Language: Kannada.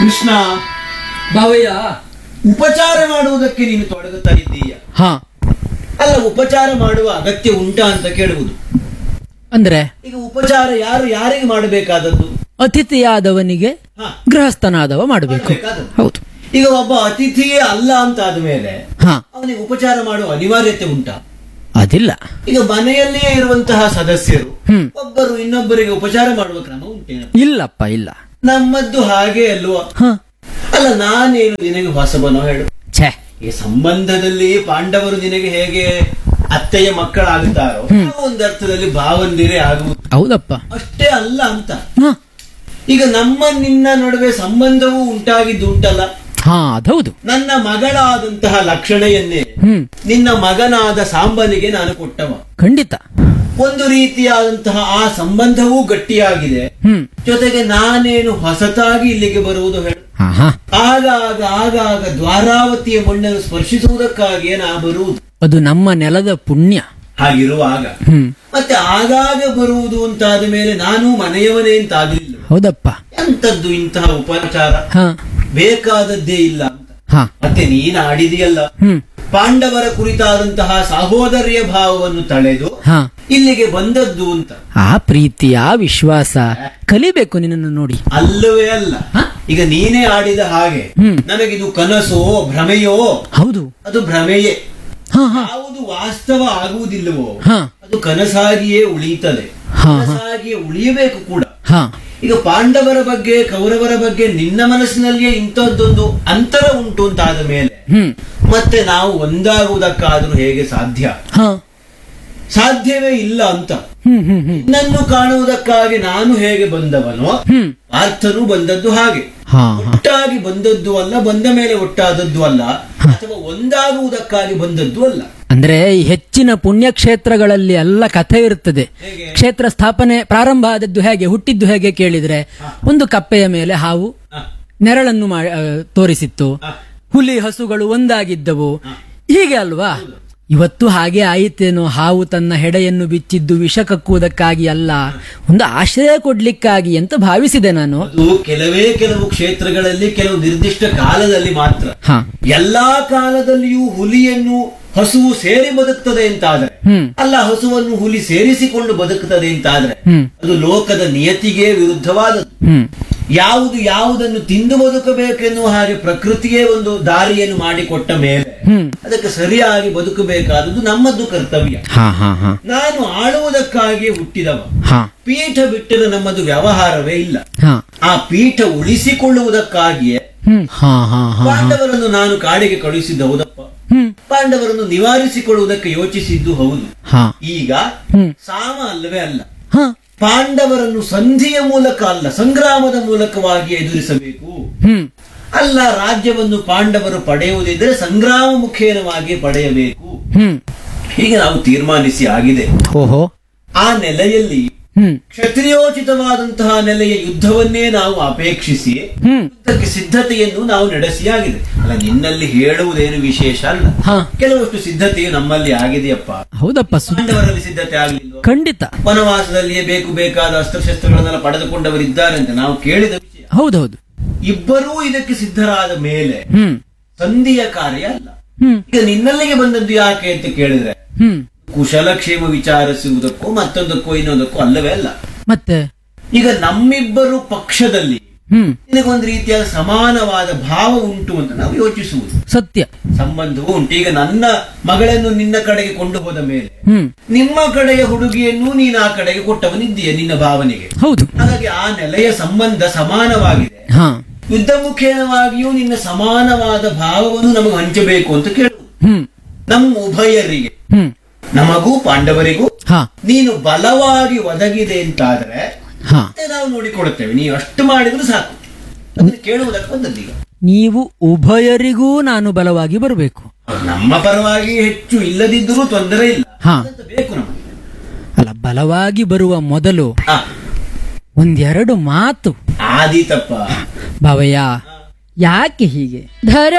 ಕೃಷ್ಣ ಭಾವಯ್ಯ ಉಪಚಾರ ಮಾಡುವುದಕ್ಕೆ ನೀನು ತೊಡಗುತ್ತಾ ಇದ್ದೀಯ ಹಾ ಅಲ್ಲ ಉಪಚಾರ ಮಾಡುವ ಅಗತ್ಯ ಉಂಟಾ ಅಂತ ಕೇಳುವುದು ಅಂದ್ರೆ ಈಗ ಉಪಚಾರ ಯಾರು ಯಾರಿಗೆ ಮಾಡಬೇಕಾದದ್ದು ಅತಿಥಿಯಾದವನಿಗೆ ಹಾ. ಗೃಹಸ್ಥನಾದವ ಮಾಡಬೇಕು ಮಾಡ್ಬೇಕಾದದ್ದು. ಹೌದು ಈಗ ಒಬ್ಬ ಅತಿಥಿಯೇ ಅಲ್ಲ ಅಂತ ಆದ್ಮೇಲೆ ಹಾ ಅವನಿಗೆ ಉಪಚಾರ ಮಾಡುವ ಅನಿವಾರ್ಯತೆ ಉಂಟಾ ಅದಿಲ್ಲ ಈಗ ಮನೆಯಲ್ಲಿಯೇ ಇರುವಂತಹ ಸದಸ್ಯರು ಹ್ಮ್ ಒಬ್ಬರು ಇನ್ನೊಬ್ಬರಿಗೆ ಉಪಚಾರ ಮಾಡುವ ಕ್ರಮ ಉಂಟೇನ ಇಲ್ಲಪ್ಪ ಇಲ್ಲ ನಮ್ಮದ್ದು ಹಾಗೆ ಅಲ್ವಾ ಹ ಅಲ್ಲ ನಾನೇನು ನಿನಗೆ ಹೊಸಬನೋ ಹೇಳು ಛೇ ಈ ಸಂಬಂಧದಲ್ಲಿ ಪಾಂಡವರು ನಿನಗೆ ಹೇಗೆ ಅತ್ತೆಯ ಮಕ್ಕಳಾಗುತ್ತಾರೋ ಆ ಒಂದು ಅರ್ಥದಲ್ಲಿ ಭಾವಂದಿರೇ ಆಗುವುದು ಹೌದಪ್ಪ ಅಷ್ಟೇ ಅಲ್ಲ ಅಂತ ಹ ಈಗ ನಮ್ಮ ನಿನ್ನ ನಡುವೆ ಸಂಬಂಧವೂ ಉಂಟಾಗಿದ್ದು ಉಂಟಲ್ಲ ಹಾ ಅದೌದು ನನ್ನ ಮಗಳಾದಂತಹ ಲಕ್ಷಣೆಯನ್ನೇ ಹ್ಮ್ ನಿನ್ನ ಮಗನಾದ ಸಾಂಬನಿಗೆ ನಾನು ಕೊಟ್ಟವ ಖಂಡಿತ ಒಂದು ರೀತಿಯಾದಂತಹ ಆ ಸಂಬಂಧವೂ ಗಟ್ಟಿಯಾಗಿದೆ ಹ್ಮ್ ಜೊತೆಗೆ ನಾನೇನು ಹೊಸತಾಗಿ ಇಲ್ಲಿಗೆ ಬರುವುದು ಹೇಳು ಹಾ ಹಾ ಆಗಾಗ ಆಗಾಗ ದ್ವಾರಾವತಿಯ ಮಣ್ಣನ್ನು ಸ್ಪರ್ಶಿಸುವುದಕ್ಕಾಗಿಯೇ ನಾ ಬರುವುದು ಅದು ನಮ್ಮ ನೆಲದ ಪುಣ್ಯ ಹಾಗಿರುವಾಗ ಹ್ಮ್ ಮತ್ತೆ ಆಗಾಗ ಬರುವುದು ಅಂತಾದ ಮೇಲೆ ನಾನು ಮನೆಯವನೇ ಅಂತಾಗಲಿಲ್ಲ ಹೌದಪ್ಪ ಎಂತದ್ದು ಇಂತಹ ಉಪಚಾರ ಹಾ ಬೇಕಾದದ್ದೇ ಇಲ್ಲ ಅಂತ ಹಾ ಮತ್ತೆ ನೀನು ಆಡಿದೆಯಲ್ಲ ಹ್ಮ್ ಪಾಂಡವರ ಕುರಿತಾದಂತಹ ಸಹೋದರ್ಯ ಭಾವವನ್ನು ತಳೆದು ಹಾ ಇಲ್ಲಿಗೆ ಬಂದದ್ದು ಅಂತ ಆ ಪ್ರೀತಿಯ ವಿಶ್ವಾಸ ಕಲಿಬೇಕು ನಿನ್ನನ್ನು ನೋಡಿ ಅಲ್ಲವೇ ಅಲ್ಲ ಈಗ ನೀನೇ ಆಡಿದ ಹಾಗೆ ಹ್ಮ್. ನನಗಿದು ಕನಸೋ ಭ್ರಮೆಯೋ ಹೌದು ಅದು ಭ್ರಮೆಯೇ ಹಾ ಹಾ ಯಾವುದು ವಾಸ್ತವ ಆಗುವುದಿಲ್ಲವೋ ಹಾ ಅದು ಕನಸಾಗಿಯೇ ಉಳಿಯುತ್ತದೆ ಹಾ, ಹಾ. ಕನಸಾಗಿಯೇ ಉಳಿಯಬೇಕು ಕೂಡ ಹಾ ಈಗ ಪಾಂಡವರ ಬಗ್ಗೆ ಕೌರವರ ಬಗ್ಗೆ ನಿನ್ನ ಮನಸ್ಸಿನಲ್ಲಿಯೇ ಇಂಥದ್ದೊಂದು ಅಂತರ ಉಂಟು ಅಂತಾದ ಮೇಲೆ ಹ್ಮ್ ಮತ್ತೆ ನಾವು ಒಂದಾಗುವುದಕ್ಕಾದ್ರೂ ಹೇಗೆ ಸಾಧ್ಯ ಹಾ ಸಾಧ್ಯವೇ ಇಲ್ಲ ಅಂತ ಹ್ಮ್ ಹ್ಮ್ ಹ್ಮ್ ನಿನ್ನನ್ನು ಕಾಣುವುದಕ್ಕಾಗಿ ನಾನು ಹೇಗೆ ಬಂದವನೋ ಹ್ಮ್ ಪಾರ್ಥನು ಬಂದದ್ದು ಹಾಗೆ ಹಾ ಹಾ ಒಟ್ಟಾಗಿ ಬಂದದ್ದು ಅಲ್ಲ ಬಂದ ಮೇಲೆ ಒಟ್ಟಾದದ್ದು ಅಲ್ಲ ಅಥವಾ ಒಂದಾಗುವುದಕ್ಕಾಗಿ ಬಂದದ್ದು ಅಲ್ಲ ಅಂದ್ರೆ ಈ ಹೆಚ್ಚಿನ ಪುಣ್ಯಕ್ಷೇತ್ರಗಳಲ್ಲಿ ಎಲ್ಲ ಕಥೆ ಇರುತ್ತದೆ ಹೇಗೆ? ಕ್ಷೇತ್ರ ಸ್ಥಾಪನೆ ಪ್ರಾರಂಭ ಆದದ್ದು ಹೇಗೆ ಹುಟ್ಟಿದ್ದು ಹೇಗೆ ಕೇಳಿದ್ರೆ ಒಂದು ಕಪ್ಪೆಯ ಮೇಲೆ ಹಾವು ಹ, ನೆರಳನ್ನು ಮಾ ಆ, ತೋರಿಸಿತ್ತು ಹ. ಹುಲಿ ಹಸುಗಳು ಒಂದಾಗಿದ್ದವು ಹೀಗೆ ಅಲ್ವಾ ಇವತ್ತು ಹಾಗೆ ಆಯಿತೇನೋ ಹಾವು ತನ್ನ ಹೆಡೆಯನ್ನು ಬಿಚ್ಚಿದ್ದು ವಿಷ ಕಕ್ಕುವುದಕ್ಕಾಗಿ ಅಲ್ಲ ಒಂದು ಆಶ್ರಯ ಕೊಡ್ಲಿಕ್ಕಾಗಿ ಅಂತ ಭಾವಿಸಿದೆ ನಾನು ಅದು ಕೆಲವೇ ಕೆಲವು ಕ್ಷೇತ್ರಗಳಲ್ಲಿ ಕೆಲವು ನಿರ್ದಿಷ್ಟ ಕಾಲದಲ್ಲಿ ಮಾತ್ರ ಹಾ ಎಲ್ಲಾ ಕಾಲದಲ್ಲಿಯೂ ಹುಲಿಯನ್ನು ಹಸುವು ಸೇರಿ ಬದುಕ್ತದೆ ಅಂತಾದ್ರೆ ಹ್ಮ್ ಅಲ್ಲ ಹಸುವನ್ನು ಹುಲಿ ಸೇರಿಸಿಕೊಂಡು ಬದುಕುತ್ತದೆ ಅಂತಾದ್ರೆ ಹ್ಮ್ ಅದು ಲೋಕದ ನಿಯತಿಗೆ ವಿರುದ್ಧವಾದದ್ದು ಹ್ಮ್ ಯಾವುದು ಯಾವುದನ್ನು ತಿಂದು ಬದುಕಬೇಕೆನ್ನುವ ಹಾಗೆ ಪ್ರಕೃತಿಯೇ ಒಂದು ದಾರಿಯನ್ನು ಮಾಡಿಕೊಟ್ಟ ಮೇಲೆ ಹ್ಮ್ ಅದಕ್ಕೆ ಸರಿಯಾಗಿ ಬದುಕಬೇಕಾದದ್ದು ನಮ್ಮದ್ದು ಕರ್ತವ್ಯ ಹಾ ಹಾ ಹಾ ನಾನು ಆಳುವುದಕ್ಕಾಗಿಯೇ ಹುಟ್ಟಿದವ ಹಾ ಪೀಠ ಬಿಟ್ಟರೆ ನಮ್ಮದು ವ್ಯವಹಾರವೇ ಇಲ್ಲ ಹಾ ಆ ಪೀಠ ಉಳಿಸಿಕೊಳ್ಳುವುದಕ್ಕಾಗಿಯೇ ಹ್ಮ್ ಹಾ ಹಾ ಹಾ ಪಾಂಡವರನ್ನು ನಾನು ಕಾಡಿಗೆ ಕಳುಹಿಸಿದ್ದು ಹೌದಪ್ಪ ಹ್ಮ್ ಪಾಂಡವರನ್ನು ನಿವಾರಿಸಿಕೊಳ್ಳುವುದಕ್ಕೆ ಯೋಚಿಸಿದ್ದು ಹೌದು ಹಾ ಈಗ ಹ್ಮ್ ಸಾಮ ಅಲ್ಲವೇ ಅಲ್ಲ ಹಾ ಪಾಂಡವರನ್ನು ಸಂಧಿಯ ಮೂಲಕ ಅಲ್ಲ ಸಂಗ್ರಾಮದ ಮೂಲಕವಾಗಿ ಎದುರಿಸಬೇಕು ಹ್ಮ್ ಅಲ್ಲ ರಾಜ್ಯವನ್ನು ಪಾಂಡವರು ಪಡೆಯುವುದಿದ್ದರೆ ಸಂಗ್ರಾಮ ಮುಖೇನವಾಗಿ ಪಡೆಯಬೇಕು ಹ್ಮ್ ಹೀಗೆ ನಾವು ತೀರ್ಮಾನಿಸಿ ಆಗಿದೆ ಓಹೋ ಆ ನೆಲೆಯಲ್ಲಿ ಹ್ಮ್ ಕ್ಷತ್ರಿಯೋಚಿತವಾದಂತಹ ನೆಲೆಯ ಯುದ್ಧವನ್ನೇ ನಾವು ಅಪೇಕ್ಷಿಸಿ ಹ್ಮ್ ಯುದ್ಧಕ್ಕೆ ಸಿದ್ಧತೆಯನ್ನು ನಾವು ನಡೆಸಿಯಾಗಿದೆ ಅಲ್ಲ ನಿನ್ನಲ್ಲಿ ಹೇಳುವುದೇನು ವಿಶೇಷ ಅಲ್ಲ ಹಾ ಕೆಲವಷ್ಟು ಸಿದ್ಧತೆಯು ನಮ್ಮಲ್ಲಿ ಆಗಿದೆಯಪ್ಪ ಹೌದಪ್ಪ ಸು ಪಾಂಡವರಲ್ಲಿ ಸಿದ್ಧತೆ ಆಗಲಿಲ್ಲ ಖಂಡಿತ ವನವಾಸದಲ್ಲಿಯೇ ಬೇಕು ಬೇಕಾದ ಅಸ್ತ್ರಶಸ್ತ್ರಗಳನ್ನೆಲ್ಲ ಪಡೆದುಕೊಂಡವರಿದ್ದಾರೆ ಅಂತ ನಾವು ಕೇಳಿದ ವಿಷಯ ಹೌದೌದು ಇಬ್ಬರೂ ಇದಕ್ಕೆ ಸಿದ್ಧರಾದ ಮೇಲೆ ಹ್ಮ್ ಸಂಧಿಯ ಕಾರ್ಯ ಅಲ್ಲ ಹ್ಮ್ ಈಗ ನಿನ್ನಲ್ಲಿಗೆ ಬಂದದ್ದು ಯಾಕೆ ಅಂತ ಕೇಳಿದ್ರೆ ಹ್ಮ್ ಕುಶಲಕ್ಷೇಮ ವಿಚಾರಿಸುವುದಕ್ಕೂ ಮತ್ತೊಂದಕ್ಕೂ ಇನ್ನೊಂದಕ್ಕೂ ಅಲ್ಲವೇ ಅಲ್ಲ ಮತ್ತೆ ಈಗ ನಮ್ಮಿಬ್ಬರು ಪಕ್ಷದಲ್ಲಿ ಹ್ಮ್ ನಿನಗೊಂದು ರೀತಿಯ ಸಮಾನವಾದ ಭಾವ ಉಂಟು ಅಂತ ನಾವು ಯೋಚಿಸುವುದು ಸತ್ಯ ಸಂಬಂಧವೂ ಉಂಟು ಈಗ ನನ್ನ ಮಗಳನ್ನು ನಿನ್ನ ಕಡೆಗೆ ಕೊಂಡು ಹೋದ ಮೇಲೆ ಹ್ಮ್ ನಿಮ್ಮ ಕಡೆಯ ಹುಡುಗಿಯನ್ನು ನೀನು ಆ ಕಡೆಗೆ ಕೊಟ್ಟವನಿದ್ದೀಯ ನಿನ್ನ ಭಾವನೆಗೆ ಹೌದು ಹಾಗಾಗಿ ಆ ನೆಲೆಯ ಸಂಬಂಧ ಸಮಾನವಾಗಿದೆ ಹಾ ಯುದ್ಧ ಮುಖೇನವಾಗಿಯೂ ನಿನ್ನ ಸಮಾನವಾದ ಭಾವವನ್ನು ನಮಗೆ ಹಂಚಬೇಕು ಅಂತ ಕೇಳುವುದು ಹ್ಮ್ ನಮ್ಮ ಉಭಯರಿಗೆ ಹ್ಮ್ ನಮಗೂ ಪಾಂಡವರಿಗೂ ಹಾ ನೀನು ಬಲವಾಗಿ ಒದಗಿದೆ ಅಂತಾದ್ರೆ ಹಾ ಮತ್ತೆ ನಾವು ನೋಡಿಕೊಡುತ್ತೇವೆ ನೀವು ಅಷ್ಟು ಮಾಡಿದ್ರು ಸಾಕು ಅದನ್ನು ಕೇಳುವುದಕ್ಕೆ ಬಂದದ್ದೀಗ ನೀವು ಉಭಯರಿಗೂ ನಾನು ಬಲವಾಗಿ ಬರಬೇಕು ನಮ್ಮ ಪರವಾಗಿ ಹೆಚ್ಚು ಇಲ್ಲದಿದ್ದರೂ ತೊಂದರೆ ಇಲ್ಲ ಹಾ. ಅದಂತ ಬೇಕು ನಮಗೆ ಅಲ್ಲ ಬಲವಾಗಿ ಬರುವ ಮೊದಲು ಆ, ಒಂದೆರಡು ಮಾತು ಆದೀತಪ್ಪ ಭಾವಯ್ಯ ಯಾಕೆ ಹೀಗೆ ಧರ